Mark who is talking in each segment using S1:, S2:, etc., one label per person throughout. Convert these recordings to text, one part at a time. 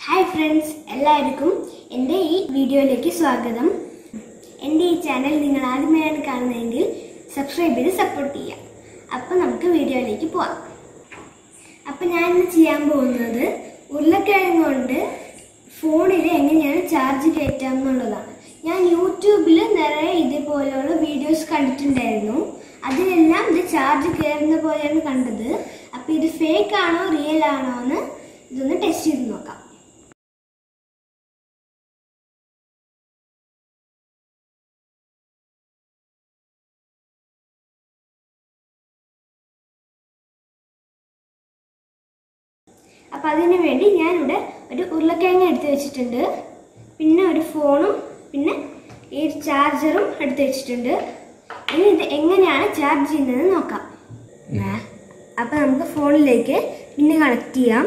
S1: hi friends എല്ലാവർക്കും എൻ്റെ ഈ വീഡിയോയിലേക്ക് സ്വാഗതം എൻ്റെ ഈ ചാനൽ നിങ്ങൾ ആദ്യമായാണ് കാണുന്നതെങ്കിൽ സബ്സ്ക്രൈബ് ചെയ്ത് സപ്പോർട്ട് ചെയ്യാം അപ്പോൾ നമുക്ക് വീഡിയോയിലേക്ക് പോവാം അപ്പോൾ ഞാൻ ഇന്ന് ചെയ്യാൻ പോകുന്നത് ഉരുളക്കിഴങ്ങ് കൊണ്ട് ഫോണിൽ എങ്ങനെയാണ് ചാർജ് കയറ്റാം എന്നുള്ളതാണ് ഞാൻ യൂട്യൂബിൽ നിറയെ ഇതേപോലെയുള്ള വീഡിയോസ് കണ്ടിട്ടുണ്ടായിരുന്നു അതിലെല്ലാം ഇത് ചാർജ് കയറുന്ന പോലെയാണ് കണ്ടത് അപ്പോൾ ഇത് ഫേക്ക് ആണോ റിയൽ ആണോ എന്ന് ഇതൊന്ന് ടെസ്റ്റ് ചെയ്ത് നോക്കാം അപ്പം അതിന് വേണ്ടി ഞാനിവിടെ ഒരു ഉരുളക്കിഴങ്ങ് എടുത്ത് വെച്ചിട്ടുണ്ട് പിന്നെ ഒരു ഫോണും പിന്നെ ഈ ചാർജറും എടുത്ത് വെച്ചിട്ടുണ്ട് ഇനി ഇത് എങ്ങനെയാണ് ചാർജ് ചെയ്യുന്നത് നോക്കാം അപ്പം നമുക്ക് ഫോണിലേക്ക് പിന്നെ കണക്ട് ചെയ്യാം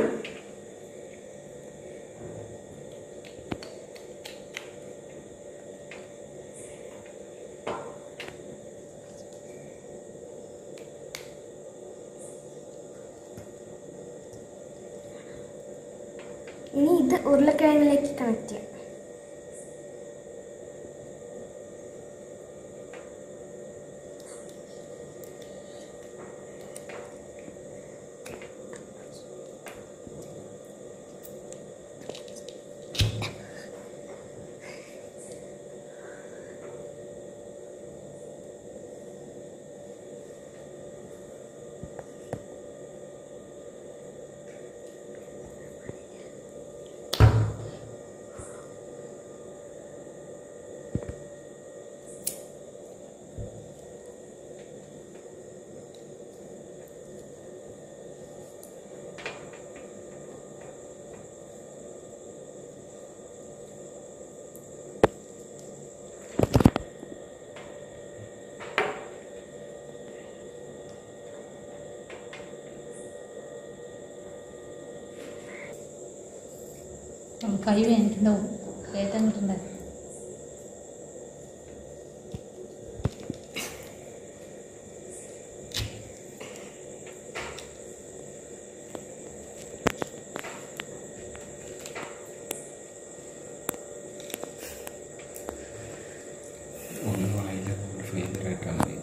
S1: ഇനി ഇത് ഉരുളക്കിഴങ്ങിലേക്ക് കണക്ട് ചെയ്യാം
S2: അവൾ കൈ വേണ്ടിട്ടുണ്ടാവും കയറ്റാൻ കിട്ടണ്ടേ
S3: ഒന്ന് വായില്ല ഫ്രീസർ ഇട്ടാൽ മതി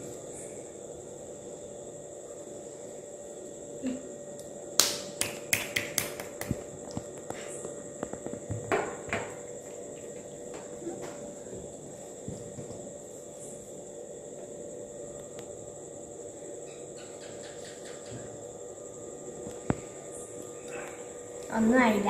S1: ഒന്നും ആയില്ല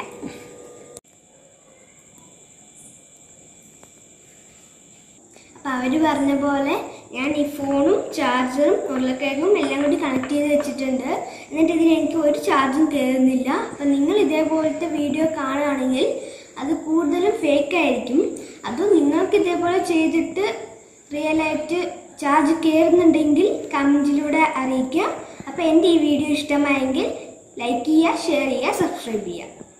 S1: അപ്പം അവർ പറഞ്ഞ പോലെ ഞാൻ ഈ ഫോണും ചാർജറും ഉരുളക്കിഴങ്ങും എല്ലാം കൂടി കണക്ട് ചെയ്ത് വെച്ചിട്ടുണ്ട് എന്നിട്ട് ഇതിന് എനിക്ക് ഒരു ചാർജും കയറുന്നില്ല അപ്പം നിങ്ങൾ ഇതേപോലത്തെ വീഡിയോ കാണുകയാണെങ്കിൽ അത് കൂടുതലും ഫേക്ക് ആയിരിക്കും അതും നിങ്ങൾക്ക് ഇതേപോലെ ചെയ്തിട്ട് റിയലായിട്ട് ചാർജ് കയറുന്നുണ്ടെങ്കിൽ കമൻറ്റിലൂടെ അറിയിക്കുക അപ്പോൾ എൻ്റെ ഈ വീഡിയോ ഇഷ്ടമായെങ്കിൽ ലൈക്ക് ചെയ്യുക ഷെയർ ചെയ്യുക സബ്സ്ക്രൈബ് ചെയ്യുക